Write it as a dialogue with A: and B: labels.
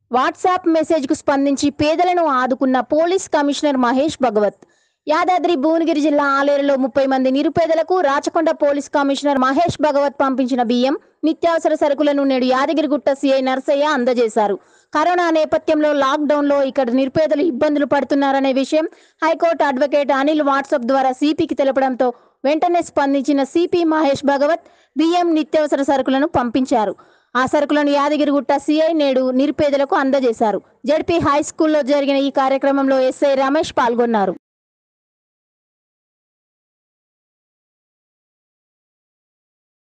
A: WhatsApp మెసేజ్కు స్పందించి పేదలను ఆదుకున్న పోలీస్ కమిషనర్ మహేష్ భగవత్ యాదాద్రి భువనగిరి జిల్లా ఆలేరులో ముప్పై మంది నిరుపేదలకు రాచకొండ పోలీస్ కమిషనర్ మహేష్ భగవత్ పంపించిన బియ్యం నిత్యావసర సరుకులను నేడు యాదగిరిగుట్ట సిఐ నర్సయ్య అందజేశారు కరోనా నేపథ్యంలో లాక్డౌన్ లో ఇక్కడ నిరుపేదలు ఇబ్బందులు పడుతున్నారనే విషయం హైకోర్టు అడ్వకేట్ అనిల్ వాట్సాప్ ద్వారా సిపికి తెలపడంతో వెంటనే స్పందించిన సిపి మహేష్ భగవత్ బియ్యం నిత్యావసర సరుకులను పంపించారు ఆ సరుకులను యాదగిరిగుట్ట సిఐ నేడు నిరుపేదలకు అందజేశారు జడ్పీ హై స్కూల్లో జరిగిన ఈ కార్యక్రమంలో ఎస్ఐ రమేష్ పాల్గొన్నారు